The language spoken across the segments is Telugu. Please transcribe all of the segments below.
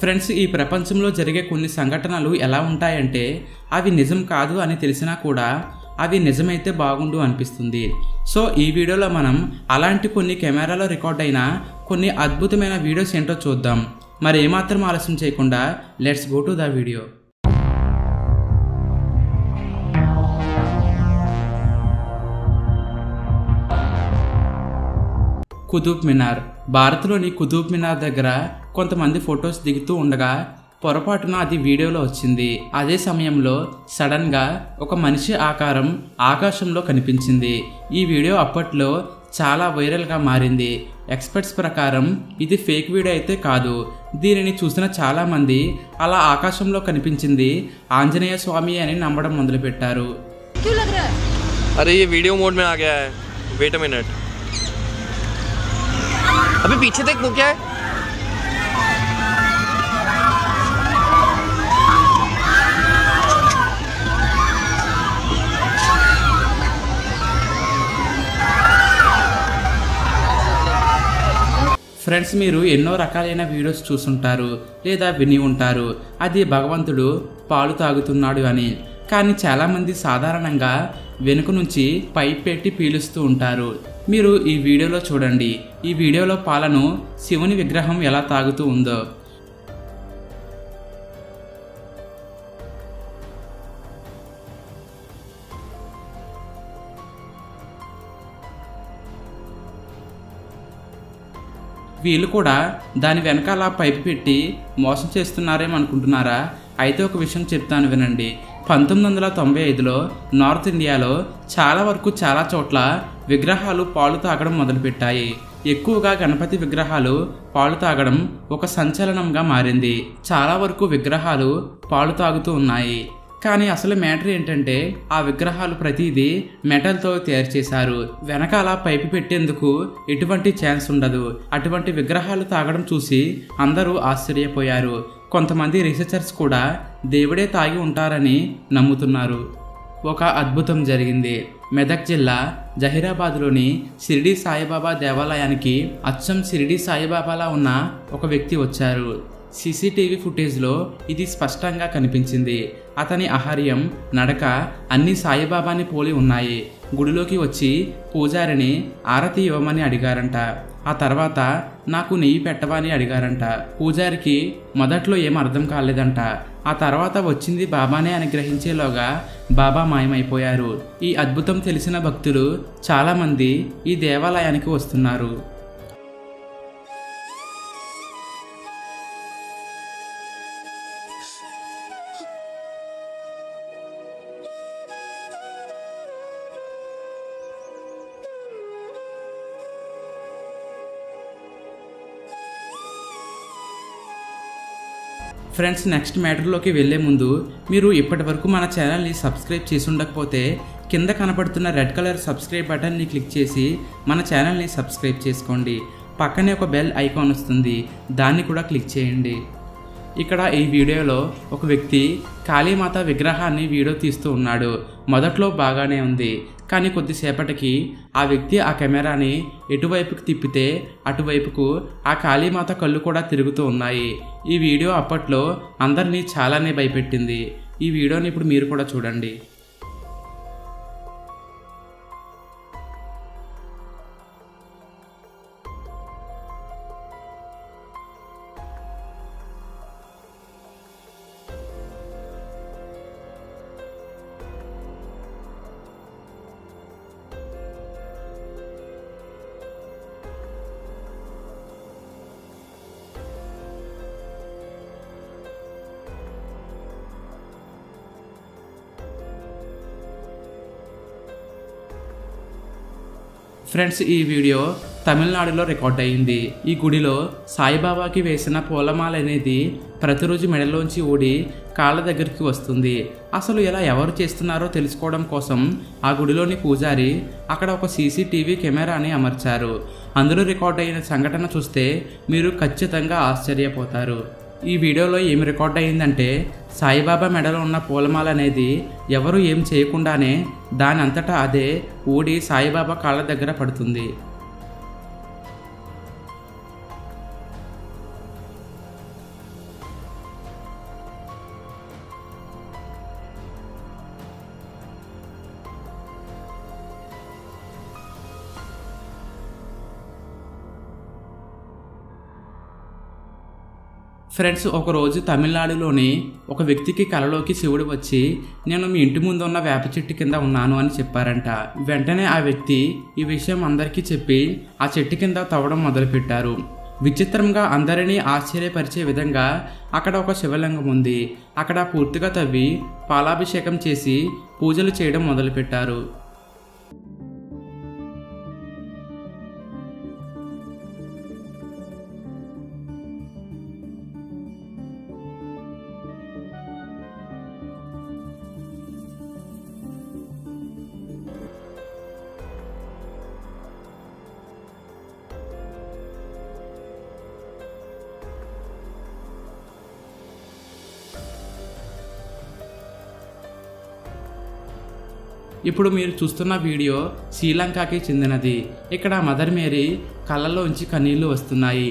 ఫ్రెండ్స్ ఈ ప్రపంచంలో జరిగే కొన్ని సంఘటనలు ఎలా ఉంటాయంటే అవి నిజం కాదు అని తెలిసినా కూడా అవి నిజమైతే బాగుండు అనిపిస్తుంది సో ఈ వీడియోలో మనం అలాంటి కొన్ని కెమెరాలో రికార్డ్ అయిన కొన్ని అద్భుతమైన వీడియోస్ ఏంటో చూద్దాం మరి ఏమాత్రం ఆలస్యం చేయకుండా let's go to the video Qutub Minar భారత్లోని కుతుబ్ మినార్ దగ్గర కొంతమంది ఫొటోస్ దిగుతూ ఉండగా పొరపాటున అది వీడియోలో వచ్చింది అదే సమయంలో సడన్గా ఒక మనిషి ఆకారం ఆకాశంలో కనిపించింది ఈ వీడియో అప్పట్లో చాలా వైరల్గా మారింది ఎక్స్పర్ట్స్ ప్రకారం ఇది ఫేక్ వీడియో అయితే కాదు దీనిని చూసిన చాలామంది అలా ఆకాశంలో కనిపించింది ఆంజనేయ స్వామి అని నమ్మడం మొదలుపెట్టారు क्यों लग रहा है अरे ये वीडियो मोड में आ गया है वेट अ मिनट अभी पीछे देख वो क्या है ఫ్రెండ్స్ మీరు ఎన్నో రకాలైన వీడియోస్ చూసుంటారు లేదా విని ఉంటారు అది భగవంతుడు పాలు తాగుతున్నాడు అని కానీ చాలామంది సాధారణంగా వెనుక నుంచి పైప్ పెట్టి పీలుస్తూ ఉంటారు మీరు ఈ వీడియోలో చూడండి ఈ వీడియోలో పాలను శివుని విగ్రహం ఎలా తాగుతూ ఉందో వీళ్ళు కూడా దాని వెనకాల పైపు పెట్టి మోసం చేస్తున్నారేమో అనుకుంటున్నారా అయితే ఒక విషయం చెప్తాను వినండి పంతొమ్మిది వందల తొంభై ఐదులో నార్త్ ఇండియాలో చాలా వరకు చాలా చోట్ల విగ్రహాలు పాలు తాగడం మొదలుపెట్టాయి ఎక్కువగా గణపతి విగ్రహాలు పాలు తాగడం ఒక సంచలనంగా మారింది చాలా వరకు విగ్రహాలు పాలు తాగుతూ ఉన్నాయి కానీ అసలు మ్యాటర్ ఏంటంటే ఆ విగ్రహాలు ప్రతిదీ మెటల్తో తయారు చేశారు వెనకాల పైపు పెట్టేందుకు ఎటువంటి ఛాన్స్ ఉండదు అటువంటి విగ్రహాలు తాగడం చూసి అందరూ ఆశ్చర్యపోయారు కొంతమంది రీసెర్చర్స్ కూడా దేవుడే తాగి ఉంటారని నమ్ముతున్నారు ఒక అద్భుతం జరిగింది మెదక్ జిల్లా జహీరాబాద్లోని షిరిడి సాయిబాబా దేవాలయానికి అచ్చం షిరిడి సాయిబాబాలా ఉన్న ఒక వ్యక్తి వచ్చారు సీసీటీవీ ఫుటేజ్లో ఇది స్పష్టంగా కనిపించింది అతని ఆహార్యం నడక అన్ని సాయిబాబాని పోలి ఉన్నాయి గుడిలోకి వచ్చి పూజారిని ఆరతి ఇవ్వమని అడిగారంట ఆ తర్వాత నాకు నెయ్యి పెట్టవని అడిగారంట పూజారికి మొదట్లో ఏం అర్థం కాలేదంట ఆ తర్వాత వచ్చింది బాబానే అని గ్రహించేలోగా బాబా మాయమైపోయారు ఈ అద్భుతం తెలిసిన భక్తులు చాలామంది ఈ దేవాలయానికి వస్తున్నారు ఫ్రెండ్స్ నెక్స్ట్ మ్యాటర్లోకి వెళ్ళే ముందు మీరు ఇప్పటి వరకు మన ఛానల్ని సబ్స్క్రైబ్ చేసి ఉండకపోతే కింద కనపడుతున్న రెడ్ కలర్ సబ్స్క్రైబ్ బటన్ని క్లిక్ చేసి మన ఛానల్ని సబ్స్క్రైబ్ చేసుకోండి పక్కనే ఒక బెల్ ఐకాన్ వస్తుంది దాన్ని కూడా క్లిక్ చేయండి ఇక్కడ ఈ వీడియోలో ఒక వ్యక్తి కాళీమాత విగ్రహాన్ని వీడియో తీస్తూ ఉన్నాడు మొదట్లో బాగానే ఉంది కానీ కొద్దిసేపటికి ఆ వ్యక్తి ఆ కెమెరాని ఎటువైపుకి తిప్పితే అటువైపుకు ఆ కాళీమాత కళ్ళు కూడా తిరుగుతూ ఉన్నాయి ఈ వీడియో అప్పట్లో అందరినీ చాలానే భయపెట్టింది ఈ వీడియోని ఇప్పుడు మీరు కూడా చూడండి ఫ్రెండ్స్ ఈ వీడియో తమిళనాడులో రికార్డ్ అయింది ఈ గుడిలో సాయిబాబాకి వేసిన పూలమాల అనేది ప్రతిరోజు మెడలోంచి ఊడి కాళ్ళ దగ్గరికి వస్తుంది అసలు ఇలా ఎవరు చేస్తున్నారో తెలుసుకోవడం కోసం ఆ గుడిలోని పూజారి అక్కడ ఒక సీసీటీవీ కెమెరాని అమర్చారు అందులో రికార్డ్ అయిన సంఘటన చూస్తే మీరు ఖచ్చితంగా ఆశ్చర్యపోతారు ఈ వీడియోలో ఏమి రికార్డ్ అయిందంటే సాయిబాబా మెడలో ఉన్న పూలమాల అనేది ఎవరు ఏం చేయకుండానే దాని అంతటా అదే ఊడి సాయిబాబా కాళ్ళ దగ్గర పడుతుంది ఫ్రెండ్స్ ఒకరోజు తమిళనాడులోని ఒక వ్యక్తికి కలలోకి శివుడు వచ్చి నేను మీ ఇంటి ముందు ఉన్న వేప చెట్టు కింద ఉన్నాను అని చెప్పారంట వెంటనే ఆ వ్యక్తి ఈ విషయం అందరికీ చెప్పి ఆ చెట్టు కింద తవ్వడం మొదలుపెట్టారు విచిత్రంగా అందరినీ ఆశ్చర్యపరిచే విధంగా అక్కడ ఒక శివలింగం ఉంది అక్కడ పూర్తిగా తవ్వి పాలాభిషేకం చేసి పూజలు చేయడం మొదలుపెట్టారు ఇప్పుడు మీరు చూస్తున్న వీడియో శ్రీలంకకి చెందినది ఇక్కడ మదర్ మేరీ కళ్ళలోంచి కన్నీళ్లు వస్తున్నాయి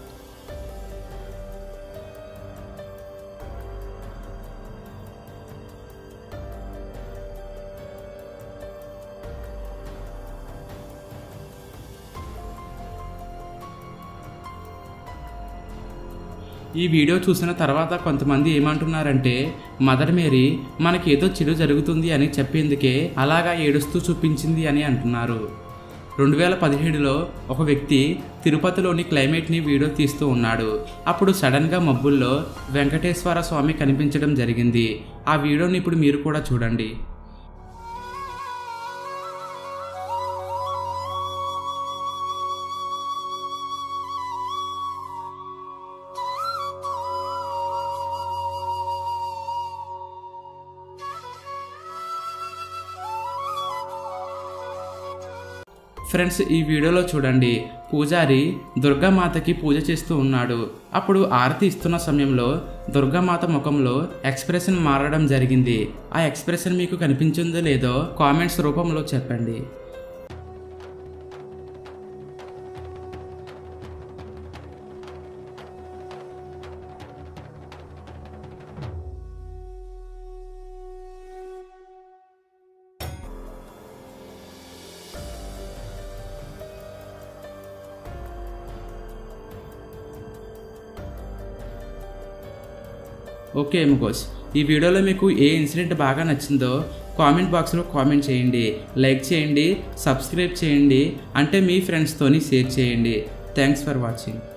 ఈ వీడియో చూసిన తర్వాత కొంతమంది ఏమంటున్నారంటే మదర్ మేరీ మనకి ఏదో చెడు జరుగుతుంది అని చెప్పేందుకే అలాగా ఏడుస్తూ చూపించింది అని అంటున్నారు రెండు వేల పదిహేడులో ఒక వ్యక్తి తిరుపతిలోని క్లైమేట్ని వీడియో తీస్తూ ఉన్నాడు అప్పుడు సడన్గా మబ్బుల్లో వెంకటేశ్వర స్వామి కనిపించడం జరిగింది ఆ వీడియోని ఇప్పుడు మీరు కూడా చూడండి ఫ్రెండ్స్ ఈ వీడియోలో చూడండి పూజారి దుర్గామాతకి పూజ చేస్తూ ఉన్నాడు అప్పుడు ఆరతి ఇస్తున్న సమయంలో దుర్గామాత ముఖంలో ఎక్స్ప్రెషన్ మారడం జరిగింది ఆ ఎక్స్ప్రెషన్ మీకు కనిపించిందో లేదో కామెంట్స్ రూపంలో చెప్పండి ఓకే ముకోస్ ఈ వీడియోలో మీకు ఏ ఇన్సిడెంట్ బాగా నచ్చిందో కామెంట్ బాక్స్లో కామెంట్ చేయండి లైక్ చేయండి సబ్స్క్రైబ్ చేయండి అంటే మీ ఫ్రెండ్స్తోని షేర్ చేయండి థ్యాంక్స్ ఫర్ వాచింగ్